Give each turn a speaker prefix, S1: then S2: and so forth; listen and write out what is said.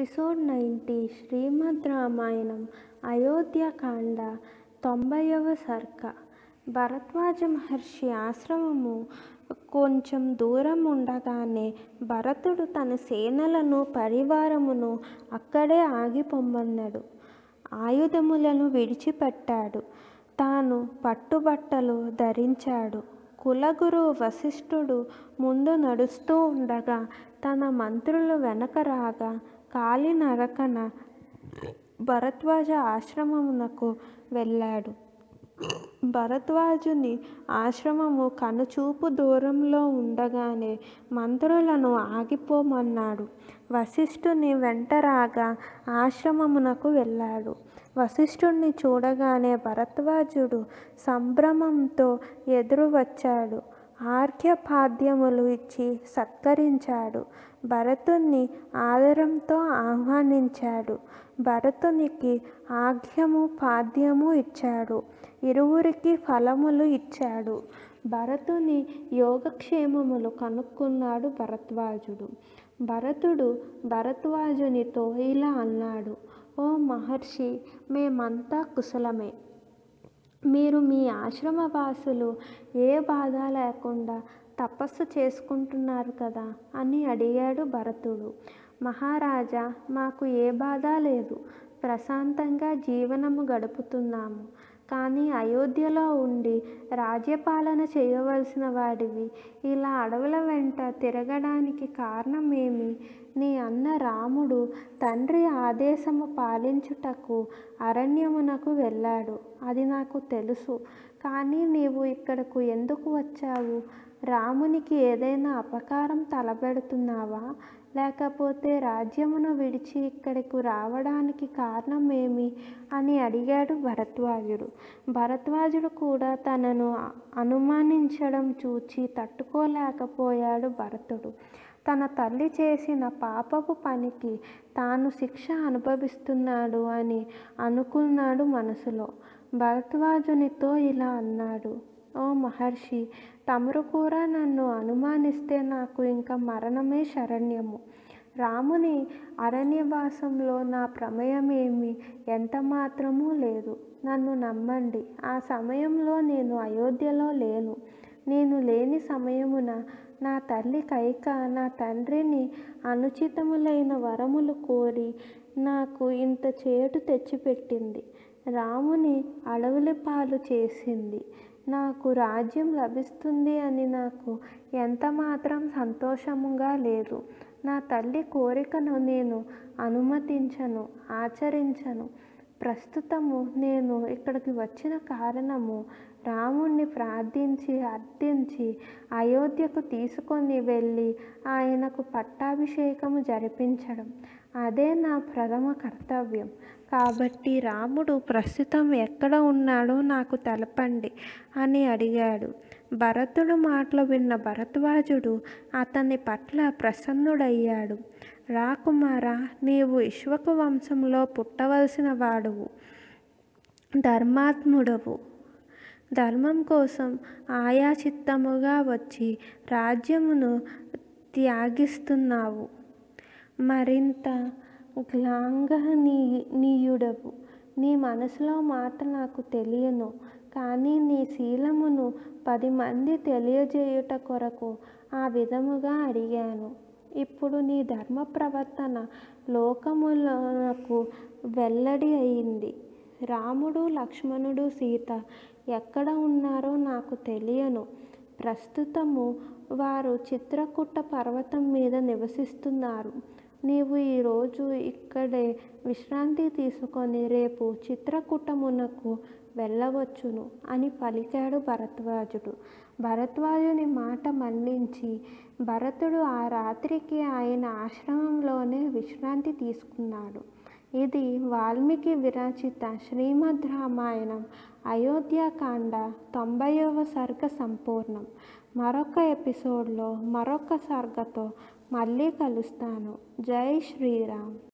S1: episode ninety Shrimad Ramayanam Ayodhya Kanda తొంభైవ సర్గ భరద్వాజ మహర్షి ఆశ్రమము కొంచెం దూరం ఉండగానే భరతుడు తన సేనలను పరివారమును అక్కడే ఆగిపొమ్మన్నాడు ఆయుధములను విడిచిపెట్టాడు తాను పట్టుబట్టలు ధరించాడు కులగురు వశిష్ఠుడు ముందు నడుస్తూ ఉండగా తన మంత్రులు వెనక రాగా కాలినడకన భరద్వాజ ఆశ్రమమునకు వెళ్ళాడు భరద్వాజుని ఆశ్రమము కనుచూపు దూరంలో ఉండగానే మంత్రులను ఆగిపోమన్నాడు వశిష్ఠుని వెంట రాగా ఆశ్రమమునకు వెళ్ళాడు వశిష్ఠుణ్ణి చూడగానే భరద్వాజుడు సంభ్రమంతో ఎదురు వచ్చాడు ఆర్ఘ్యపాద్యములు ఇచ్చి సత్కరించాడు భరతుణ్ణి ఆదరంతో ఆహ్వానించాడు భరతునికి ఆజ్ఞము పాద్యము ఇచ్చాడు ఇరువురికి ఫలములు ఇచ్చాడు భరతుని యోగక్షేమములు కనుక్కున్నాడు భరద్వాజుడు భరతుడు భరద్వాజునితో ఇలా అన్నాడు ఓ మహర్షి మేమంతా కుశలమే మీరు మీ ఆశ్రమవాసులు ఏ బాధ లేకుండా తపస్సు చేసుకుంటున్నారు కదా అని అడిగాడు భరతుడు మహారాజా మాకు ఏ బాధ లేదు ప్రశాంతంగా జీవనము గడుపుతున్నాము కానీ అయోధ్యలో ఉండి రాజ్యపాలన చేయవలసిన వాడివి ఇలా అడవుల వెంట తిరగడానికి కారణమేమి నీ అన్న రాముడు తండ్రి ఆదేశము పాలించుటకు అరణ్యమునకు వెళ్ళాడు అది నాకు తెలుసు కానీ నీవు ఇక్కడకు ఎందుకు వచ్చావు రామునికి ఏదైనా అపకారం తలపెడుతున్నావా లేకపోతే రాజ్యమును విడిచి ఇక్కడికి రావడానికి కారణమేమి అని అడిగాడు భరద్వాజుడు భరద్వాజుడు కూడా తనను అనుమానించడం చూచి తట్టుకోలేకపోయాడు భరతుడు తన తల్లి చేసిన పాపపు పనికి తాను శిక్ష అనుభవిస్తున్నాడు అని అనుకున్నాడు మనసులో భరద్వాజునితో ఇలా అన్నాడు ఓ మహర్షి తమరు కూడా నన్ను అనుమానిస్తే నాకు ఇంకా మరణమే శరణ్యము రాముని అరణ్యవాసంలో నా ప్రమేయమేమి ఎంత మాత్రమూ లేదు నన్ను నమ్మండి ఆ సమయంలో నేను అయోధ్యలో లేను నేను లేని సమయమున నా తల్లి కైక నా తండ్రిని అనుచితములైన వరములు కోరి నాకు ఇంత చేటు తెచ్చిపెట్టింది రాముని అడవుల పాలు చేసింది నాకు రాజ్యం లభిస్తుంది అని నాకు ఎంత మాత్రం సంతోషముగా లేదు నా తల్లి కోరికను నేను అనుమతించను ఆచరించను ప్రస్తుతము నేను ఇక్కడికి వచ్చిన కారణము రాముణ్ణి ప్రార్థించి అర్థించి అయోధ్యకు తీసుకొని వెళ్ళి ఆయనకు పట్టాభిషేకము జరిపించడం అదే నా ప్రథమ కర్తవ్యం కాబట్టి రాముడు ప్రస్తుతం ఎక్కడ ఉన్నాడో నాకు తెలపండి అని అడిగాడు భరతుడు మాటలు విన్న భరద్వాజుడు అతని పట్ల ప్రసన్నుడయ్యాడు రాకుమార నీవు ఇశ్వకు వంశంలో పుట్టవలసిన వాడువు ధర్మాత్ముడవు ధర్మం కోసం ఆయాచిత్తముగా వచ్చి రాజ్యమును త్యాగిస్తున్నావు మరింత గ్లాంగనీయుడవు నీ మనసులో మాట నాకు తెలియను కానీ నీ శీలమును పది మంది తెలియజేయుట కొరకు ఆ విధముగా అడిగాను ఇప్పుడు నీ ధర్మ ప్రవర్తన లోకములకు వెల్లడి అయింది రాముడు లక్ష్మణుడు సీత ఎక్కడ ఉన్నారో నాకు తెలియను ప్రస్తుతము వారు చిత్రకూట పర్వతం మీద నివసిస్తున్నారు నీవు ఈరోజు ఇక్కడే విశ్రాంతి తీసుకొని రేపు చిత్రకూటమునకు వెళ్ళవచ్చును అని పలికాడు భరద్వాజుడు భరద్వాజుని మాట మన్నించి భరతుడు ఆ రాత్రికి ఆయన ఆశ్రమంలోనే విశ్రాంతి తీసుకున్నాడు ఇది వాల్మీకి విరచిత శ్రీమద్ రామాయణం అయోధ్యకాండ తొంభైవ సర్గ సంపూర్ణం మరొక ఎపిసోడ్లో మరొక సర్గతో మళ్ళీ కలుస్తాను జై శ్రీరామ్